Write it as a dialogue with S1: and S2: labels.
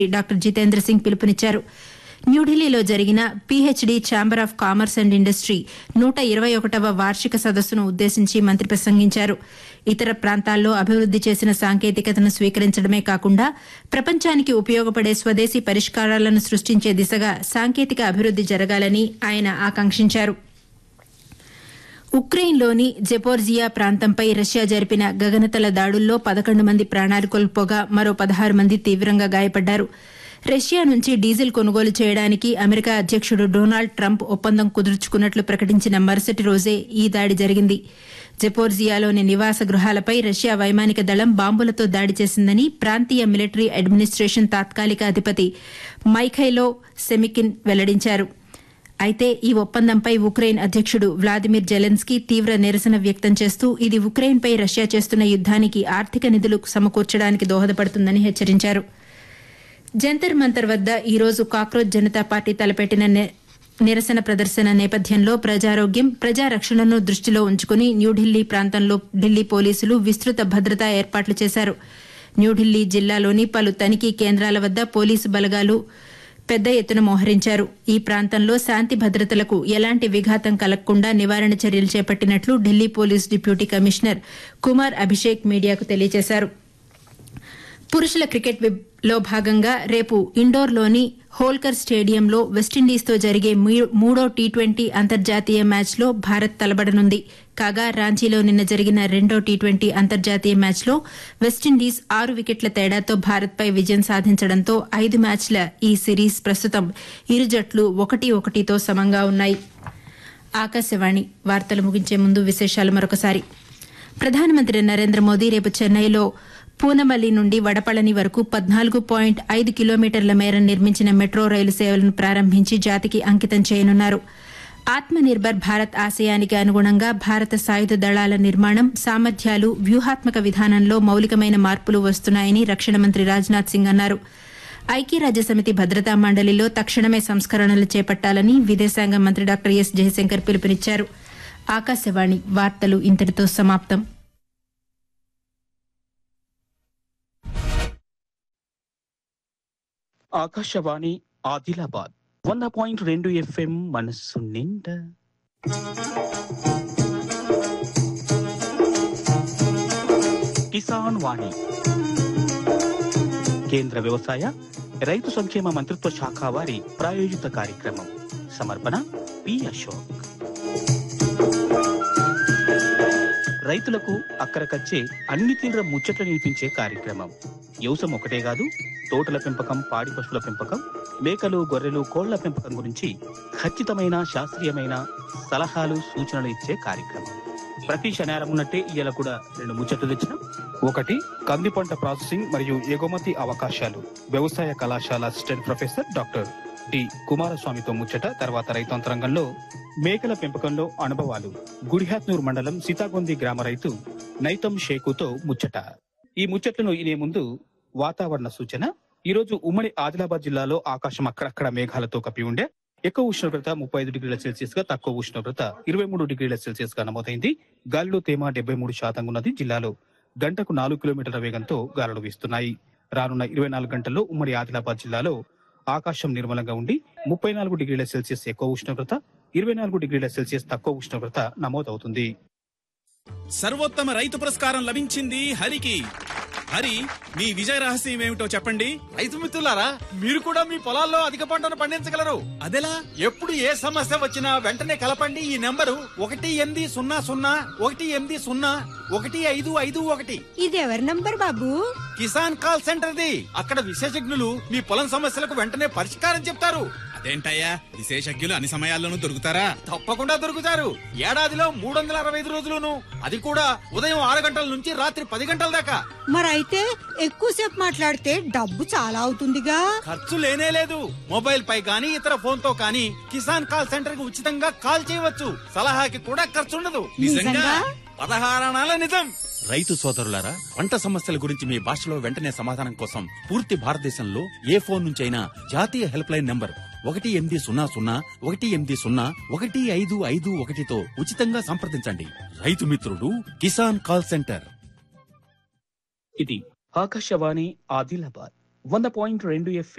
S1: Doctor Jitendra Singh పిలుపునిచ్చారు న్యూఢిల్లీలో జరిగిన PHD chamber of commerce and industry నూట ఇరవై ఒకటవ వార్షిక సదస్సును ఉద్దేశించి మంత్రి ప్రసంగించారు ఇతర ప్రాంతాల్లో అభివృద్ది చేసిన సాంకేతికతను స్వీకరించడమే కాకుండా ప్రపంచానికి ఉపయోగపడే స్వదేశీ పరిష్కారాలను సృష్టించే దిశగా సాంకేతిక అభివృద్ది జరగాలని ఆయన ఆకాంక్షించారు ఉక్రెయిన్లోని జెపోర్జియా ప్రాంతంపై రష్యా జరిపిన గగనతల దాడుల్లో పదకొండు మంది ప్రాణాలు కోల్పోగా మరో పదహారు మంది తీవ్రంగా గాయపడ్డారు రష్యా నుంచి డీజిల్ కొనుగోలు చేయడానికి అమెరికా అధ్యక్షుడు డొనాల్డ్ ట్రంప్ ఒప్పందం కుదుర్చుకున్నట్లు ప్రకటించిన మరుసటి రోజే ఈ దాడి జరిగింది జెపోర్జియాలోని నివాస గృహాలపై రష్యా వైమానిక దళం బాంబులతో దాడి చేసిందని ప్రాంతీయ మిలిటరీ అడ్మినిస్ట్రేషన్ తాత్కాలిక అధిపతి మైఖైలో సెమికిన్ వెల్లడించారు అయితే ఈ ఒప్పందంపై ఉక్రెయిన్ అధ్యక్షుడు వ్లాదిమిర్ జెలెన్స్కీ తీవ్ర నిరసన వ్యక్తం చేస్తూ ఇది ఉక్రెయిన్పై రష్యా చేస్తున్న యుద్దానికి ఆర్థిక నిధులు సమకూర్చడానికి దోహదపడుతుందని హెచ్చరించారు జంతర్ మంతర్ వద్ద ఈ రోజు కాక్రోచ్ జనతా పార్టీ తలపెట్టిన ని- నిరసన ప్రదర్శన నేపథ్యంలో ప్రజారోగ్యం ప్రజారక్షణను దృష్టిలో ఉంచుకుని న్యూఢిల్లీ ప్రాంతంలో ఢిల్లీ పోలీసులు విస్తృత భద్రతా ఏర్పాట్లు చేశారు న్యూఢిల్లీ జిల్లాలోని పలు తనిఖీ కేంద్రాల వద్ద పోలీసు బలగాలు పెద్ద ఎత్తున మోహరించారు ఈ ప్రాంతంలో శాంతి భద్రతలకు ఎలాంటి విఘాతం కలగకుండా నివారణ చర్యలు చేపట్టినట్లు Delhi police deputy commissioner Kumar Abhishek మీడియాకు తెలియజేశారు పురుషుల క్రికెట్ విబ్ లో భాగంగా రేపు ఇండోర్లోని హోల్కర్ స్టేడియంలో వెస్టిండీస్తో జరిగే మీ- మూడో టీ ట్వంటీ అంతర్జాతీయ మ్యాచ్లో భారత్ తలబడనుంది కాగా రాంచీలో నిన్న జరిగిన రెండో టీ ట్వంటీ అంతర్జాతీయ మ్యాచ్లో వెస్టిండీస్ ఆరు వికెట్ల తేడాతో భారత్పై విజయం సాధించడంతో ఐదు మ్యాచ్ల ఈ సిరీస్ ప్రస్తుతం ఇరు జట్లు ఒకటి ఒకటితో సమంగా ఉన్నాయి ఆకాశవాణి వార్తలు ముగించే ముందు విశేషాలు మరొకసారి ప్రధానమంత్రి నరేంద్ర మోదీ రేపు చెన్నైలో పూనమల్లి నుండి వడపళని వరకు పద్నాలుగు పాయింట్ ఐదు కిలోమీటర్ల మేర నిర్మించిన మెట్రో రైలు సేవలను ప్రారంభించి జాతికి అంకితం చేయనున్నారు ఆత్మ నిర్భర్ భారత్ ఆశయానికి అనుగుణంగా భారత సాయుధ దళాల నిర్మాణం సామర్థ్యాలు వ్యూహాత్మక విధానంలో మౌలికమైన మార్పులు వస్తున్నాయని రక్షణ మంత్రి రాజ్నాథ్ సింగ్ అన్నారు ఐక్యరాజ్య సమితి భద్రతా మండలిలో తక్షణమే సంస్కరణలు చేపట్టాలని విదేశాంగ మంత్రి డాక్టర్ ఎస్ జయశంకర్ పిలుపునిచ్చారు ఆకాశవాణి వార్తలు ఇంతటితో సమాప్తం
S2: ఆకాశవాణి ఆదిలాబాద్ వంద పాయింట్ రెండు ఎఫ్ఎం మనస్సు నిండా కిసాన్ వాణి కేంద్ర వ్యవసాయ రైతు సంక్షేమ మంత్రిత్వ శాఖ వారి ప్రాయోజిత కార్యక్రమం సమర్పణ పి అశోక్ రైతులకు అక్కరకచ్చే అన్ని తీవ్ర ముచ్చట్లు నిలిపించే కార్యక్రమం వ్యవసాయం ఒకటే కాదు తోటల పెంపకం పాడి పశువుల పెంపకం మేకలు గొర్రెలు కోళ్ల పెంపకం గురించి ఖచ్చితమైన శాస్త్రీయమైన సలహాలు సూచనలు ఇచ్చే కార్యక్రమం ప్రతి శనివారం ఉన్నట్టే ఇవాళ కూడా రెండు ముచ్చట్లు తెచ్చిన
S3: ఒకటి కంది పంట ప్రాసెసింగ్ మరియు ఎగుమతి అవకాశాలు వ్యవసాయ కళాశాల అసిస్టెంట్ ప్రొఫెసర్ డాక్టర్ డి కుమారస్వామితో ముచ్చట తర్వాత రైతాంతరంగంలో మేకల పెంపకంలో అనుభవాలు గుడిహాత్నూర్ మండలం సీతాగొంది గ్రామ రైతు నైతం షేకుతో ముచ్చట ఈ ముచ్చట్లను ఇనే ముందు వాతావరణ సూచన ఈ రోజు ఉమ్మడి ఆదిలాబాద్ జిల్లాలో ఆకాశం అక్కడక్కడ మేఘాలతో కప్పి ఉండే ఎక్కువ ఉష్ణోగ్రత ముప్పై ఐదు డిగ్రీల సెల్సియస్ గా తక్కువ ఉష్ణోగ్రత ఇరవై మూడు డిగ్రీల సెల్సియస్ గా నమోదైంది గాలిలో తేమ డెబ్బై మూడు శాతం ఉన్నది జిల్లాలో గంటకు నాలుగు కిలోమీటర్ల వేగంతో గాలులు వీస్తున్నాయి రానున్న ఇరవై నాలుగు గంటల్లో ఉమ్మడి ఆదిలాబాద్ జిల్లాలో ఆకాశం నిర్మలంగా ఉండి ముప్పై నాలుగు డిగ్రీల సెల్సియస్ ఎక్కువ ఉష్ణోగ్రత ఇరవై నాలుగు డిగ్రీల సెల్సియస్ తక్కువ ఉష్ణోగ్రత నమోదవుతుంది
S4: సర్వోత్తమ రైతు పురస్కారం లభించింది హరికి హరి మీ విజయ రహస్యం ఏమిటో చెప్పండి
S5: రైతు మిత్రులారా మీరు కూడా మీ పొలాల్లో అధిక పంటను పండించగలరు
S4: అదెలా
S5: ఎప్పుడు ఏ సమస్య వచ్చినా వెంటనే కలపండి ఈ నెంబరు ఒకటి ఎనిమిది సున్నా సున్నా ఒకటి ఎనిమిది సున్నా ఒకటి ఐదు ఐదు ఒకటి
S6: ఇది ఎవరి నంబర్ బాబు
S5: కిసాన్ కాల్ సెంటర్ది అక్కడ విశేషజ్ఞులు మీ పొలం సమస్యలకు వెంటనే పరిష్కారం చెప్తారు
S4: అదేంటయ్యా విశేషజ్ఞులు అన్ని సమయాల్లోనూ దొరుకుతారా
S5: తప్పకుండా దొరుకుతారు ఏడాదిలో మూడు వందల అరవై ఐదు రోజులును అది కూడా ఉదయం ఆరు గంటల నుంచి రాత్రి పది గంటల దాకా
S6: మరైతే ఎక్కువసేపు మాట్లాడితే డబ్బు చాలా అవుతుందిగా
S5: ఖర్చు లేనే లేదు మొబైల్ పై గానీ ఇతర ఫోన్ తో కానీ కిసాన్ కాల్ సెంటర్ కి ఉచితంగా కాల్ చేయవచ్చు సలహాకి కూడా ఖర్చు ఉండదు
S4: నిజంగా?
S5: పదహారణాల నిజం
S7: రైతు సోదరులారా పంట సమస్యల గురించి మీ భాషలో వెంటనే సమాధానం కోసం పూర్తి భారతదేశంలో ఏ ఫోన్ నుంచైనా జాతీయ హెల్ప్ లైన్ నంబర్ ఒకటి ఎనిమిది సున్నా సున్నా ఒకటి ఎనిమిది సున్నా ఒకటి ఐదు ఐదు ఒకటితో ఉచితంగా సంప్రదించండి రైతు మిత్రుడు కిసాన్ కాల్ సెంటర్
S2: ఇది ఆకాశవాణి ఆదిలాబాద్ వంద పాయింట్ రెండు ఎఫ్